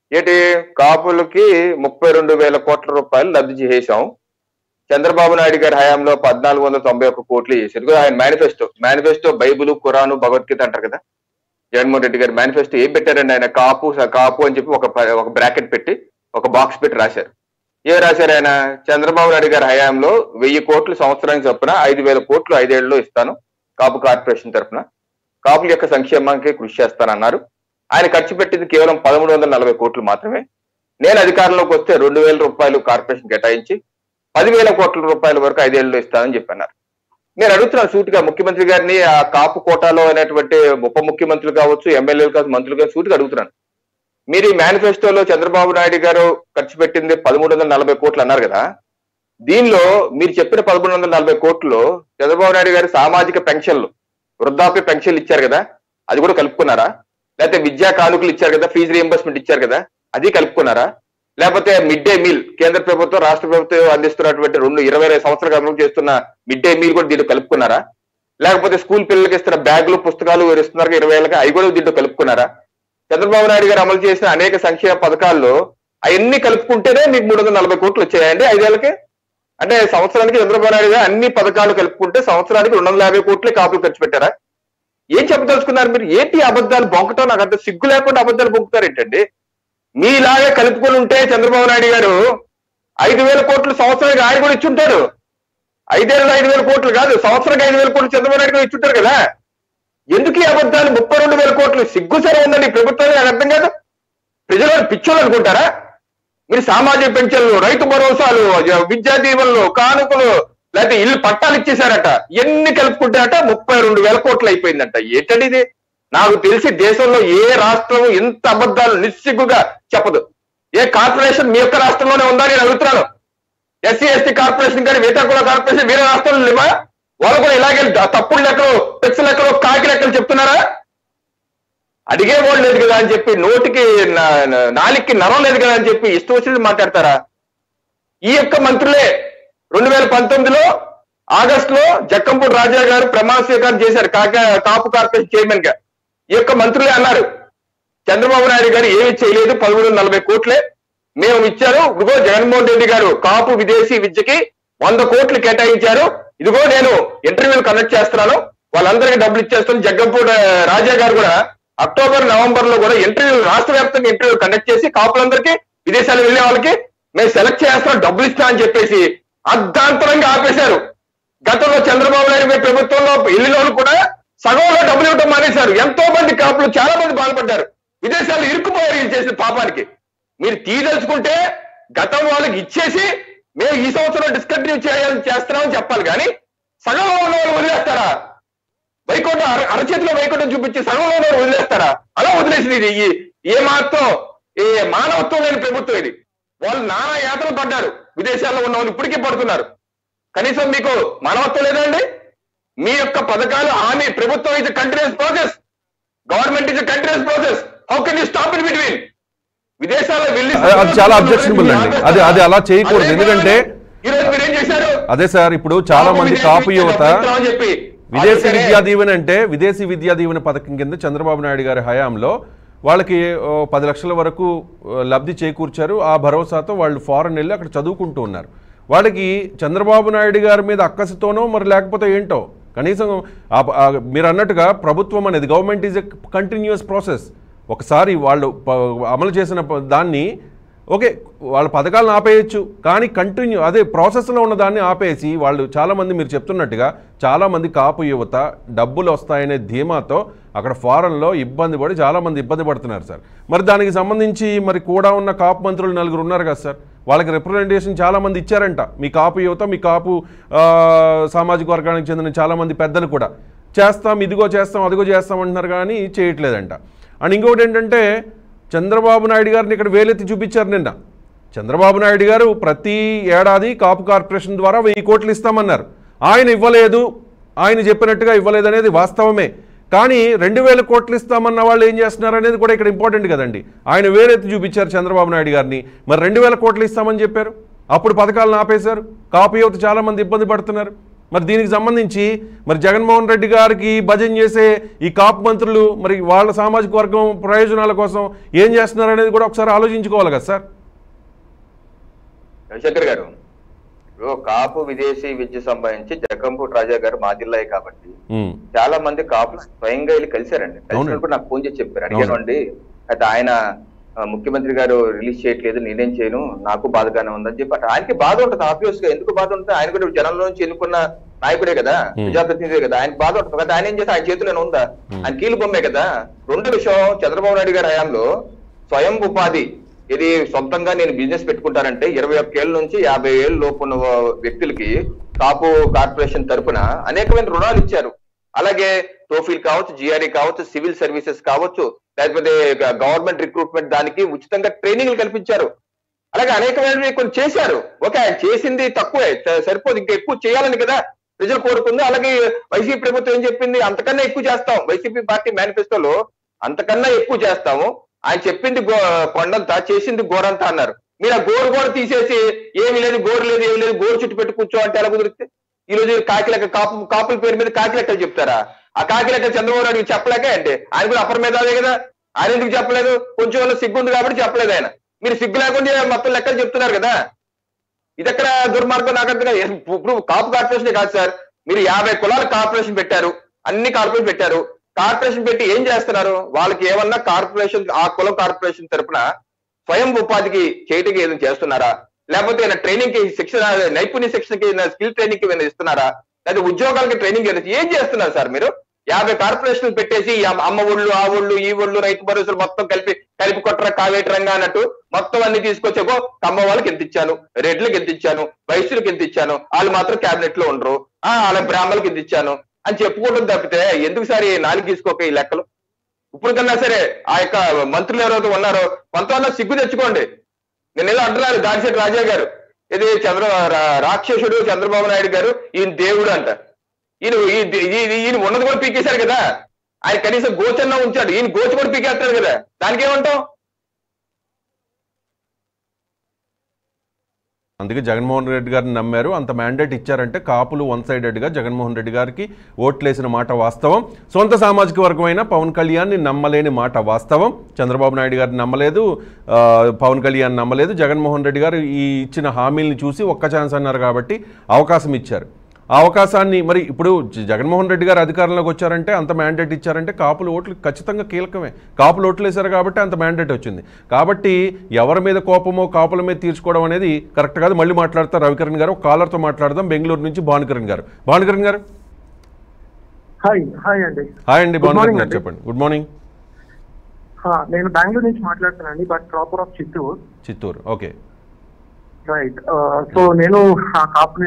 ఏంటి కాపులకి ముప్పై రెండు వేల కోట్ల రూపాయలు లబ్ధి చేసాం చంద్రబాబు నాయుడు గారి హయాంలో పద్నాలుగు వందల తొంభై ఒక్క కోట్లు చేశారు ఇదిగో ఆయన మేనిఫెస్టో మేనిఫెస్టో బైబుల్ ఖురాను భగవద్గీత అంటారు కదా జగన్మోహన్ రెడ్డి గారి మేనిఫెస్టో ఏం పెట్టారండి ఆయన కాపు స- కాపు అని చెప్పి ఒక ప- ఒక బ్రాకెట్ పెట్టి ఒక బాక్స్ పెట్టి రాశారు ఏం రాశారు ఆయన చంద్రబాబు నాయుడు గారి హయాంలో వెయ్యి కోట్లు సంవత్సరానికి చొప్పున ఐదు వేల కోట్లు ఐదేళ్లలో ఇస్తాను కాపు కార్పొరేషన్ తరఫున కాపుల యొక్క సంక్షేమానికి కృషి చేస్తానన్నారు ఆయన ఖర్చు పెట్టింది కేవలం పదమూడు వందల నలభై కోట్లు మాత్రమే నేను అధికారంలోకి వస్తే రెండు వేల రూపాయలు కార్పొరేషన్ కేటాయించి పదివేల కోట్ల రూపాయల వరకు ఐదేళ్లలో ఇస్తానని చెప్పన్నారు నేను అడుగుతున్నాను సూటిగా ముఖ్యమంత్రి గారిని ఆ కాపు కోటాలో అనేటువంటి ఉప ముఖ్యమంత్రులు కావచ్చు ఎమ్మెల్యేలు కావచ్చు మంత్రులు కావచ్చు సూటిగా అడుగుతున్నాను మీరు ఈ మేనిఫెస్టోలో చంద్రబాబు నాయుడు గారు ఖర్చు పెట్టింది పదమూడు వందల నలభై కోట్లు అన్నారు కదా దీనిలో మీరు చెప్పిన పదమూడు వందల నలభై కోట్లు చంద్రబాబు నాయుడు గారి సామాజిక పెన్షన్లు వృద్ధాప్య పెన్షన్లు ఇచ్చారు కదా అది కూడా కలుపుకున్నారా లేకపోతే విద్యా కానుకలు ఇచ్చారు కదా ఫీజు రియంబర్స్మెంట్ ఇచ్చారు కదా అది కలుపుకున్నారా లేకపోతే మిడ్ డే మీల్ కేంద్ర ప్రభుత్వం రాష్ట్ర ప్రభుత్వం అందిస్తున్నటువంటి రెండు ఇరవై ఐదు సంవత్సరాలు అమలు చేస్తున్న మిడ్ డే మీల్ కూడా దీంట్లో కలుపుకున్నారా లేకపోతే స్కూల్ పిల్లలకి ఇస్తున్న బ్యాగులు పుస్తకాలు ఇస్తున్నారు కదా ఇరవై ఏళ్ళకి అవి కూడా దీంట్లో కలుపుకున్నారా చంద్రబాబు నాయుడు గారు అమలు చేసిన అనేక సంక్షేమ పథకాల్లో అవన్నీ కలుపుకుంటేనే మీకు మూడు వందల నలభై కోట్లు వచ్చాయండి ఐదేళ్ళకి అంటే సంవత్సరానికి చంద్రబాబు నాయుడు గారు అన్ని పథకాలు కలుపుకుంటే సంవత్సరానికి రెండు వందల యాభై కోట్లే కాపులు ఖర్చు పెట్టారా ఏం చెప్పదలుచుకున్నారు మీరు ఏంటి అబద్ధాలు బొంకటం నాకు అంత సిగ్గు లేకుండా అబద్ధాలు బొంకుతారు ఏంటండి మీలాగే కలుపుకొని ఉంటే చంద్రబాబు నాయుడు గారు ఐదు వేల కోట్లు సంవత్సరానికి ఆయన కూడా ఇచ్చుంటారు ఐదేళ్ళు ఐదు వేల కోట్లు కాదు సంవత్సరానికి ఐదు వేల కోట్లు చంద్రబాబు నాయుడు గారు ఇచ్చుంటారు కదా ఎందుకు ఈ అబద్ధాలు ముప్పై రెండు వేల కోట్లు సిగ్గు సరే ఉందండి ఈ ప్రభుత్వానికి నాకు అర్థం కాదు ప్రజలు పిచ్చోళ్ళు అనుకుంటారా మీరు సామాజిక పెన్షన్లు రైతు భరోసాలు విద్యా దీవెనలు కానుకలు లేకపోతే ఇల్లు పట్టాలు ఇచ్చేశారట ఎన్ని కలుపుకుంటారట ముప్పై రెండు వేల కోట్లు అయిపోయిందంట ఏంటండి ఇది నాకు తెలిసి దేశంలో ఏ రాష్ట్రం ఇంత అబద్ధాలు నిస్సిగ్గుగా చెప్పదు ఏ కార్పొరేషన్ మీ యొక్క రాష్ట్రంలోనే ఉందా నేను అడుగుతున్నాను ఎస్సీ ఎస్టీ కార్పొరేషన్ కానీ మిగతా కుల కార్పొరేషన్ వేరే రాష్ట్రంలో లేవా వాళ్ళు కూడా ఇలాగే తప్పుడు లెక్కలు పెక్స్ లెక్కలు కాకి లెక్కలు చెప్తున్నారా అడిగే వాళ్ళు లేదు కదా అని చెప్పి నోటికి నా- నా- నాలికి నరం లేదు కదా అని చెప్పి ఇష్టం వచ్చినట్టు మాట్లాడతారా ఈ యొక్క మంత్రులే రెండు వేల పంతొమ్మిదిలో ఆగస్ట్ లో జక్కంపూడి రాజా గారు ప్రమాణ స్వీకారం చేశారు కాక కాపు కార్పొరేషన్ చైర్మన్ గా ఈ యొక్క మంత్రులే అన్నారు చంద్రబాబు నాయుడు గారు ఏమి చేయలేదు పదమూడు వందల నలభై కోట్లే మేము ఇచ్చారు ఇదిగో జగన్మోహన్ రెడ్డి గారు కాపు విదేశీ విద్యకి వంద కోట్లు కేటాయించారు ఇదిగో నేను ఇంటర్వ్యూలు కండక్ట్ చేస్తున్నాను వాళ్ళందరికీ డబ్బులు ఇచ్చేస్తాను జగ్గంపూడి రాజా గారు కూడా అక్టోబర్ నవంబర్ లో కూడా ఇంటర్వ్యూ రాష్ట్ర వ్యాప్తంగా ఇంటర్వ్యూ కండక్ట్ చేసి కాపులందరికీ విదేశాలు వెళ్లే వాళ్ళకి మేము సెలెక్ట్ చేస్తాం డబ్బులు ఇస్తా అని చెప్పేసి అర్ధాంతరంగా ఆపేశారు గతంలో చంద్రబాబు నాయుడు గారి ప్రభుత్వంలో ఇల్లులోను కూడా సగంలో డబ్బులు ఇవ్వడం మానేశారు ఎంతో మంది కాపులు చాలా మంది బాధపడ్డారు విదేశాలు ఇరుక్కుపోయారు ఇది చేసిన పాపానికి మీరు తీదలుచుకుంటే గతం వాళ్ళకి ఇచ్చేసి మేము ఈ సంవత్సరం డిస్కంటిన్యూ చేయాలని చేస్తున్నామని చెప్పాలి కానీ సగంలో ఉన్న వాళ్ళు వదిలేస్తారా వైకుంఠం అర అరచేతిలో వైకుంఠం చూపించి సగంలో ఉన్న వాళ్ళు వదిలేస్తారా అలా వదిలేసింది ఇది ఈ- ఏ మాత్రం ఏ మానవత్వం లేని ప్రభుత్వం ఇది వాళ్ళు నానా యాతలు పడ్డారు విదేశాల్లో ఉన్న వాళ్ళు ఇప్పటికీ పడుతున్నారు కనీసం మీకు మానవత్వం లేదండి మీ యొక్క పథకాలు హామీ ప్రభుత్వం is continuous process government is continuous process how can you stop in between విదేశాల్లో వెళ్ళి అది- అది చాలా objectionable అండి. అది- అది అలా చేయకూడదు. ఎందుకంటే- ఈ రోజు మీరేం చేశారు అదే సార్ ఇప్పుడు చాలా మంది విదేశీ కాపు విద్య యువత డబ్బులు చెప్పి విదేశీ అందుకనే విద్యా దీవెన అంటే విదేశీ విద్యా దీవెన పథకం కింద చంద్రబాబు నాయుడు గారి హయాంలో వాళ్ళకి ఓ, పది లక్షల వరకు ఓ, లబ్ధి చేకూర్చారు ఆ భరోసాతో వాళ్ళు ఫారెన్ వెళ్ళి అక్కడ చదువుకుంటూ ఉన్నారు వాళ్ళకి చంద్రబాబు నాయుడు గారి మీద అక్కసితోనో మరి లేకపోతే ఏంటో కనీసం ఆ- ఆ మీరు అన్నట్టుగా ప్రభుత్వం అనేది government is a continuous process ఒకసారి వాళ్ళు ప- అమలు చేసిన ప- దాన్ని ఓకే వాళ్ళ పథకాలను ఆపేయచ్చు కానీ కంటిన్యూ అదే ప్రాసెస్లో ఉన్న దాన్ని ఆపేసి వాళ్ళు చాలామంది మీరు చెప్తున్నట్టుగా చాలామంది కాపు యువత డబ్బులు వస్తాయనే ధీమాతో అక్కడ ఫారెన్లో ఇబ్బంది పడి చాలామంది ఇబ్బంది పడుతున్నారు సార్ మరి దానికి సంబంధించి మరి కూడా ఉన్న కాపు మంత్రులు నలుగురు ఉన్నారు కదా సార్ వాళ్ళకి రిప్రజెంటేషన్ చాలామంది ఇచ్చారంట మీ కాపు యువత మీ కాపు ఆ, సామాజిక వర్గానికి చెందిన చాలామంది పెద్దలు కూడా చేస్తాం ఇదిగో చేస్తాం అదిగో చేస్తాం అంటున్నారు కానీ చేయట్లేదంట అండ్ ఇంకొకటి ఏంటంటే చంద్రబాబు నాయుడు గారిని ఇక్కడ వేలెత్తి చూపించారు నిన్న చంద్రబాబు నాయుడు గారు ప్రతి ఏడాది కాపు కార్పొరేషన్ ద్వారా వెయ్యి కోట్లు ఇస్తామన్నారు ఆయన ఇవ్వలేదు ఆయన చెప్పినట్టుగా ఇవ్వలేదు అనేది వాస్తవమే కానీ రెండు వేల కోట్లు ఇస్తామన్న వాళ్ళు ఏం చేస్తున్నారు అనేది కూడా ఇక్కడ ఇంపార్టెంట్ కదండి ఆయన వేలెత్తి చూపించారు చంద్రబాబు నాయుడు గారిని మరి రెండు వేల కోట్లు ఇస్తామని చెప్పారు అప్పుడు పథకాలను ఆపేశారు కాపు యువత చాలామంది ఇబ్బంది పడుతున్నారు మరి దీనికి సంబంధించి మరి జగన్మోహన్ రెడ్డి గారికి భజన చేసే ఈ కాపు మంత్రులు మరి వాళ్ళ సామాజిక వర్గం ప్రయోజనాల కోసం ఏం చేస్తున్నారు అనేది కూడా ఒకసారి ఆలోచించుకోవాలి కదా సార్ రవిశంకర్ గారు ఇప్పుడు కాపు విదేశీ విద్య సంబంధించి జగంపూట్ రాజా గారు మా జిల్లాయే కాబట్టి ఉమ్, చాలా మంది కాపులు స్వయంగా వెళ్ళి కలిశారండి కలిసినప్పుడు నాకు ఫోన్ చేసి చెప్పారు అడిగాను అండి అయితే ఆయన ఆ, ముఖ్యమంత్రి గారు రిలీజ్ చేయట్లేదు నేనేం చేయను నాకు బాధగానే ఉందని చెప్పి అంటే ఆయనకి బాధ ఉంటుంది ఆబ్వియస్ గా ఎందుకు బాధ ఉంటుంది ఆయన కూడా జనంలో నుంచి ఎన్నుకున్న నాయకుడే కదా ప్రజాప్రతినిధే కదా ఆయనకి బాధ ఉంటుంది కదా ఆయన ఏం చేస్తే ఆయన చేతిలోనే ఉందా ఆయన కీలు బొమ్మే కదా రెండు విషయం చంద్రబాబు నాయుడు గారి హయాంలో స్వయం ఉపాధి ఇది సొంతంగా నేను బిజినెస్ పెట్టుకుంటానంటే ఇరవై ఒక్క ఏళ్ళ నుంచి యాభై ఏళ్ళ లోపు ఉన్న వ్యక్తులకి కాపు కార్పొరేషన్ తరపున అనేకమైన రుణాలు ఇచ్చారు అలాగే టోఫీల్ కావచ్చు జిఆర్ఈ కావచ్చు సివిల్ సర్వీసెస్ కావచ్చు లేకపోతే గవర్నమెంట్ రిక్రూట్మెంట్ దానికి ఉచితంగా ట్రైనింగ్లు కల్పించారు అలాగే అనేకమైనవి కొన్ని చేశారు ఓకే ఆయన చేసింది తక్కువే స- సరిపోదు ఇంకా ఎక్కువ చేయాలని కదా ప్రజలు కోరుకుంది అలాగే వైసీపీ ప్రభుత్వం ఏం చెప్పింది అంతకన్నా ఎక్కువ చేస్తాం వైసీపీ పార్టీ మేనిఫెస్టోలో అంతకన్నా ఎక్కువ చేస్తాము ఆయన చెప్పింది గో కొండంతా చేసింది గోరంతా అన్నారు మీరు ఆ గోరు గోరు తీసేసి ఏమి లేదు గోరు లేదు ఏమి లేదు గోరు చుట్టూ పెట్టి కూర్చో అంటే ఎలా కుదిరితే ఈ రోజు కాకిలెక్క కాపు కాపుల పేరు మీద కాకిలెక్కలు చెప్తారా ఆ కాకిలెక్క చంద్రబాబు నాయుడు చెప్పలేక అంటే ఆయన కూడా అపర మేధావే కదా ఆయన ఎందుకు చెప్పలేదు కొంచెం ఏమన్నా సిగ్గు ఉంది కాబట్టి చెప్పలేదు ఆయన మీరు సిగ్గు లేకుండా మొత్తం లెక్కలు చెప్తున్నారు కదా ఇది ఎక్కడ దుర్మార్గం నాకు అర్థం కాదు. ఇప్పుడు కాపు కార్పొరేషన్ కాదు సార్ మీరు యాభై కులాల కార్పొరేషన్ పెట్టారు అన్ని కార్పొరేషన్ పెట్టారు కార్పొరేషన్ పెట్టి ఏం చేస్తున్నారు వాళ్ళకి ఏమన్నా కార్పొరేషన్ ఆ కులం కార్పొరేషన్ తరపున స్వయం ఉపాధికి చేయటికి ఏదైనా చేస్తున్నారా లేకపోతే ఏదైనా ట్రైనింగ్ కి శిక్షణ నైపుణ్య శిక్షణకి ఏదైనా స్కిల్ ట్రైనింగ్ కి ఏదైనా ఇస్తున్నారా లేదా ఉద్యోగాలకి ట్రైనింగ్ ఏదైనా ఏం చేస్తున్నారు సార్ మీరు యాభై కార్పొరేషన్లు పెట్టేసి ఈ అమ్మ అమ్మ ఒళ్ళు ఆ ఒళ్ళు ఈ ఒళ్ళు రైతు భరోసాలు మొత్తం కలిపి కలిపి కొట్టరా కావేటి రంగా అన్నట్టు మొత్తం అన్ని తీసుకొచ్చాకో కమ్మ వాళ్ళకి ఎంత ఇచ్చాను రెడ్లకు ఎంత ఇచ్చాను వైశ్యులకు ఎంత ఇచ్చాను వాళ్ళు మాత్రం క్యాబినెట్ లో ఉండరు ఆ వాళ్ళ బ్రాహ్మణులకి ఎంత ఇచ్చాను అని చెప్పుకోవడం తప్పితే ఎందుకు సార్ ఈ నాలుగు తీసుకోక ఈ లెక్కలు ఇప్పుడు కన్నా సరే ఆ యొక్క మంత్రులు ఎవరైతే ఉన్నారో కొంతవల్ల సిగ్గు తెచ్చుకోండి నేను ఏదో అంటున్నాను దాడిశెట్టి రాజా గారు ఇది చంద్ర రా- రాక్షసుడు చంద్రబాబు నాయుడు గారు ఈయన దేవుడు అంట ఈయన ఈ- ఈ- ఈయన ఉన్నది కూడా పీకేశారు కదా ఆయన కనీసం గోచన్న ఉంచాడు ఈయన గోచి కూడా పీకేస్తాడు కదా దానికి ఏమంటాం అందుకే జగన్మోహన్ రెడ్డి గారిని నమ్మారు అంత మ్యాండేట్ ఇచ్చారంటే కాపులు వన్ సైడెడ్గా జగన్మోహన్ రెడ్డి గారికి ఓట్లేసిన మాట వాస్తవం సొంత సామాజిక వర్గమైన పవన్ కళ్యాణ్ని నమ్మలేని మాట వాస్తవం చంద్రబాబు నాయుడు గారిని నమ్మలేదు ఆ, పవన్ కళ్యాణ్ నమ్మలేదు జగన్మోహన్ రెడ్డి గారు ఈ ఇచ్చిన హామీల్ని చూసి ఒక్క ఛాన్స్ అన్నారు కాబట్టి అవకాశం ఇచ్చారు ఆ అవకాశాన్ని మరి ఇప్పుడు జ- జగన్మోహన్ రెడ్డి గారు అధికారంలోకి వచ్చారంటే అంత మ్యాండేట్ ఇచ్చారంటే కాపులు ఓట్లు ఖచ్చితంగా కీలకమే కాపులు ఓట్లు వేశారు కాబట్టి అంత మ్యాండేట్ వచ్చింది కాబట్టి ఎవరి మీద కోపమో కాపుల మీద తీర్చుకోవడం అనేది కరెక్ట్ కాదు మళ్ళీ మాట్లాడతారు రవికిరణ్ గారు ఒక కాలర్తో మాట్లాడదాం బెంగళూరు నుంచి భానుకిరణ్ గారు భానుకిరణ్ గారు హాయ్ హాయ్ అండి హాయ్ అండి Good భానుకిరణ్ morning గారు అండి. చెప్పండి గుడ్ మార్నింగ్ హా, నేను బెంగళూరు నుంచి మాట్లాడుతున్నానండి but proper of Chittoor Chittoor okay right so నేను ఆ కాపు